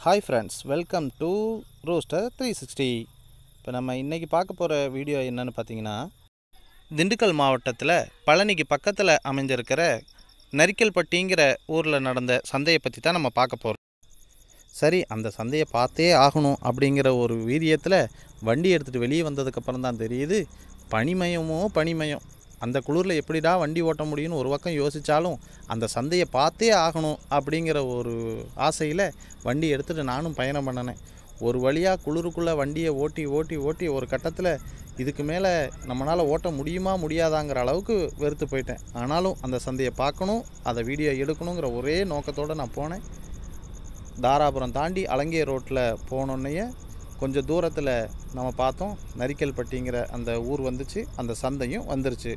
hi friends welcome to roster three sixty இப்போ நம்ம இன்றைக்கி பார்க்க போகிற வீடியோ என்னன்னு பார்த்தீங்கன்னா திண்டுக்கல் மாவட்டத்தில் பழனிக்கு பக்கத்தில் அமைஞ்சிருக்கிற நரிக்கல்பட்டிங்கிற ஊரில் நடந்த சந்தையை பற்றி தான் நம்ம பார்க்க போகிறோம் சரி அந்த சந்தையை பார்த்தே ஆகணும் அப்படிங்கிற ஒரு வீரியத்தில் வண்டி எடுத்துகிட்டு வெளியே வந்ததுக்கப்புறம் தான் தெரியுது பனிமயமோ பனிமயம் அந்த குளிரில் எப்படிடா வண்டி ஓட்ட முடியும்னு ஒரு பக்கம் யோசித்தாலும் அந்த சந்தையை பார்த்தே ஆகணும் அப்படிங்கிற ஒரு ஆசையில் வண்டி எடுத்துகிட்டு நானும் பயணம் பண்ணினேன் ஒரு வழியாக குளிருக்குள்ளே வண்டியை ஓட்டி ஓட்டி ஓட்டி ஒரு கட்டத்தில் இதுக்கு மேலே நம்மளால் ஓட்ட முடியுமா முடியாதாங்கிற அளவுக்கு வெறுத்து போயிட்டேன் ஆனாலும் அந்த சந்தையை பார்க்கணும் அதை வீடியோ எடுக்கணுங்கிற ஒரே நோக்கத்தோடு நான் போனேன் தாராபுரம் தாண்டி அலங்கிய ரோட்டில் போனோன்னையே கொஞ்சம் தூரத்தில் நம்ம பார்த்தோம் நரிக்கல்பட்டிங்கிற அந்த ஊர் வந்துச்சு அந்த சந்தையும் வந்துருச்சு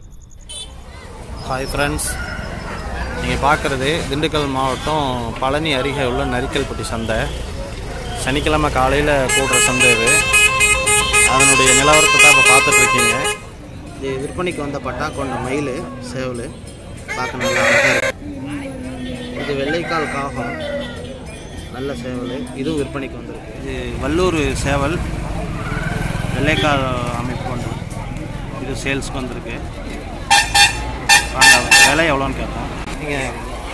ஹாய் ஃப்ரெண்ட்ஸ் நீங்கள் பார்க்குறது திண்டுக்கல் மாவட்டம் பழனி அருகே உள்ள நரிக்கல்பட்டி சந்தை சனிக்கிழமை காலையில் போடுற சந்தை இது அதனுடைய நிலவரத்தை தான் இப்போ பார்த்துட்ருக்கீங்க இது விற்பனைக்கு வந்த பட்டா கொண்ட மயில் சேவல் பார்க்க நல்லா அழகாக இருக்கு இது வெள்ளைக்கால் காகம் நல்ல சேவல் இதுவும் விற்பனைக்கு வந்திருக்கு இது வல்லூர் சேவல் வெள்ளைக்கால் அமைப்பு கொண்டு இது சேல்ஸ்க்கு வந்திருக்கு வாங்க விலை எவ்வளோன்னு கேட்போம் நீங்கள்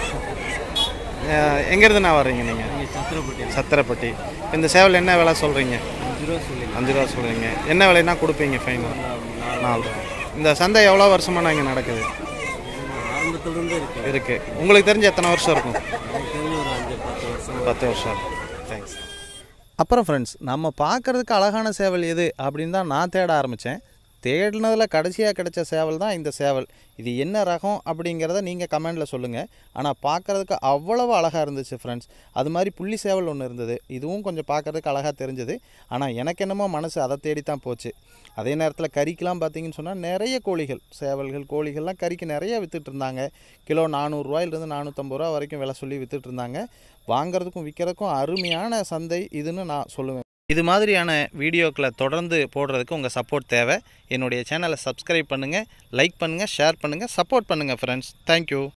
எங்கேருந்து நான் வர்றீங்க நீங்கள் சத்திரப்பட்டி சத்திரப்பட்டி இந்த சேவல் என்ன விலை சொல்கிறீங்க அஞ்சு ரூபா சொல்லி அஞ்சு ரூபா சொல்கிறீங்க என்ன விலைனா கொடுப்பீங்க ஃபைனல் நாலு ரூபா இந்த சந்தை எவ்வளோ வருஷமாக இங்கே நடக்குது ஆரம்பத்துலேருந்து இருக்கு இருக்குது உங்களுக்கு தெரிஞ்ச எத்தனை வருஷம் இருக்கும் எனக்கு தெரிஞ்சு ஒரு அஞ்சு பத்து வருஷம் பத்து வருஷம் தேங்க்ஸ் அப்புறம் ஃப்ரெண்ட்ஸ் நம்ம பார்க்குறதுக்கு அழகான சேவல் எது அப்படின்னு தான் நான் தேட ஆரம்பித்தேன் தேடினதில் கடைசியாக கிடைச்ச சேவல் தான் இந்த சேவல் இது என்ன ரகம் அப்படிங்கிறத நீங்கள் கமெண்டில் சொல்லுங்கள் ஆனால் பார்க்குறதுக்கு அவ்வளவு அழகாக இருந்துச்சு ஃப்ரெண்ட்ஸ் அது மாதிரி புள்ளி சேவல் ஒன்று இருந்தது இதுவும் கொஞ்சம் பார்க்குறதுக்கு அழகாக தெரிஞ்சது ஆனால் எனக்கு என்னமோ மனசு அதை தேடி தான் போச்சு அதே நேரத்தில் கறிக்கெலாம் பார்த்தீங்கன்னு சொன்னால் நிறைய கோழிகள் சேவல்கள் கோழிகள்லாம் கறிக்கு நிறைய வித்துட்டு இருந்தாங்க கிலோ நானூறுரூவாயிலிருந்து நானூற்றம்பது ரூபா வரைக்கும் விலை சொல்லி வித்துட்டு இருந்தாங்க வாங்குறதுக்கும் விற்கிறதுக்கும் அருமையான சந்தை இதுன்னு நான் சொல்லுவேன் இது மாதிரியான வீடியோக்களை தொடர்ந்து போடுறதுக்கு உங்கள் சப்போர்ட் தேவை என்னுடைய சேனலை சப்ஸ்கிரைப் பண்ணுங்கள் லைக் பண்ணுங்கள் ஷேர் பண்ணுங்கள் சப்போர்ட் பண்ணுங்கள் ஃப்ரெண்ட்ஸ் தேங்க்யூ